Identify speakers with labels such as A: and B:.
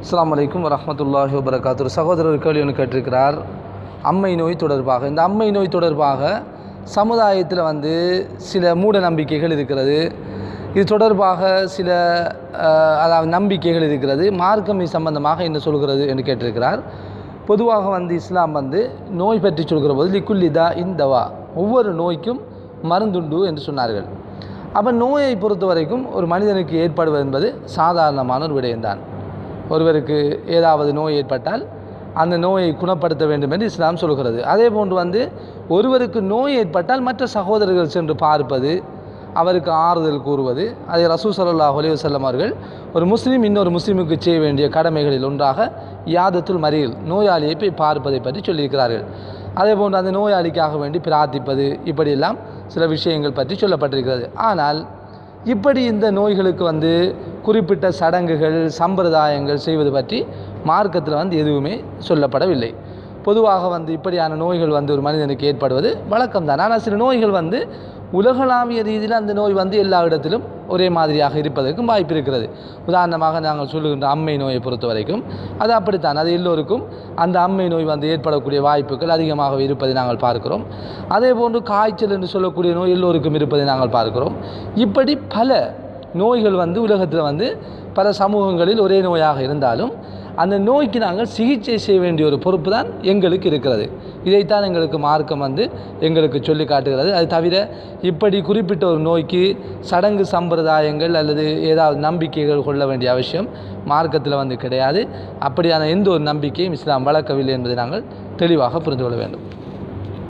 A: அஸ்ஸலாமு அலைக்கும் வரஹ்மத்துல்லாஹி வபரகாத்து சகோதரர் கேள்வி ஒன்று கேட்டிருக்கிறார் அம்மை நோய் தொடர்பாக இந்த அம்மை நோய் தொடர்பாக சமுதாயத்தில் வந்து சில மூட நம்பிக்கைகள் இருக்கிறது இது தொடர்பாக சில அஹ், அதாவது நம்பிக்கைகள் இருக்கிறது மார்க்கமை சம்பந்தமாக என்ன சொல்கிறது என்று கேட்டிருக்கிறார் பொதுவாக வந்து இஸ்லாம் வந்து நோய் பற்றி சொல்கிற போது லிக்குல்லிதா இந்தவா ஒவ்வொரு நோய்க்கும் மருந்துண்டு என்று சொன்னார்கள் அப்போ நோயை பொறுத்த வரைக்கும் ஒரு மனிதனுக்கு ஏற்படுவது என்பது சாதாரணமான ஒரு விடயம்தான் ஒருவருக்கு ஏதாவது நோய் ஏற்பட்டால் அந்த நோயை குணப்படுத்த வேண்டும் என்று இஸ்லாம் சொல்கிறது அதே போன்று வந்து ஒருவருக்கு நோய் ஏற்பட்டால் மற்ற சகோதரர்கள் சென்று பார்ப்பது அவருக்கு ஆறுதல் கூறுவது அதை ரசூ சல்லாஹ் அலைஹி வஸல்லம் அவர்கள் ஒரு முஸ்லீம் இன்னொரு முஸ்லீமுக்கு செய்ய வேண்டிய கடமைகளில் ஒன்றாக யாதத்துல் மறியல் நோயாளியை போய் பார்ப்பதை பற்றி சொல்லியிருக்கிறார்கள் அதே போன்று அந்த நோயாளிக்காக வேண்டி பிரார்த்திப்பது இப்படியெல்லாம் சில விஷயங்கள் பற்றி சொல்லப்பட்டிருக்கிறது ஆனால் இப்படி இந்த நோய்களுக்கு வந்து குறிப்பிட்ட சடங்குகள் சம்பிரதாயங்கள் செய்வது பற்றி மார்க்கத்தில் வந்து எதுவுமே சொல்லப்படவில்லை பொதுவாக வந்து இப்படியான நோய்கள் வந்து ஒரு மனிதனுக்கு ஏற்படுவது வழக்கம்தான் ஆனால் சில நோய்கள் வந்து உலகளாவிய ரீதியில் அந்த நோய் வந்து எல்லா இடத்திலும் ஒரே மாதிரியாக இருப்பதற்கும் வாய்ப்பு இருக்கிறது உதாரணமாக நாங்கள் சொல்லுகின்ற அம்மை நோயை பொறுத்த வரைக்கும் அது அப்படித்தான் அது எல்லோருக்கும் அந்த அம்மை நோய் வந்து ஏற்படக்கூடிய வாய்ப்புகள் அதிகமாக இருப்பதை நாங்கள் பார்க்கிறோம் அதே போன்று காய்ச்சல் என்று சொல்லக்கூடிய நோய் எல்லோருக்கும் இருப்பதை நாங்கள் பார்க்கிறோம் இப்படி பல நோய்கள் வந்து உலகத்தில் வந்து பல சமூகங்களில் ஒரே நோயாக இருந்தாலும் அந்த நோய்க்கு நாங்கள் சிகிச்சை செய்ய வேண்டிய ஒரு பொறுப்பு தான் எங்களுக்கு இருக்கிறது இதைத்தான் எங்களுக்கு மார்க்கம் வந்து எங்களுக்கு சொல்லி காட்டுகிறது அது தவிர இப்படி குறிப்பிட்ட ஒரு நோய்க்கு சடங்கு சம்பிரதாயங்கள் அல்லது ஏதாவது நம்பிக்கைகள் கொள்ள வேண்டிய அவசியம் மார்க்கத்தில் வந்து கிடையாது அப்படியான எந்த ஒரு நம்பிக்கையும் இஸ்லாம் வளர்க்கவில்லை என்பதை நாங்கள் தெளிவாக புரிந்து கொள்ள வேண்டும்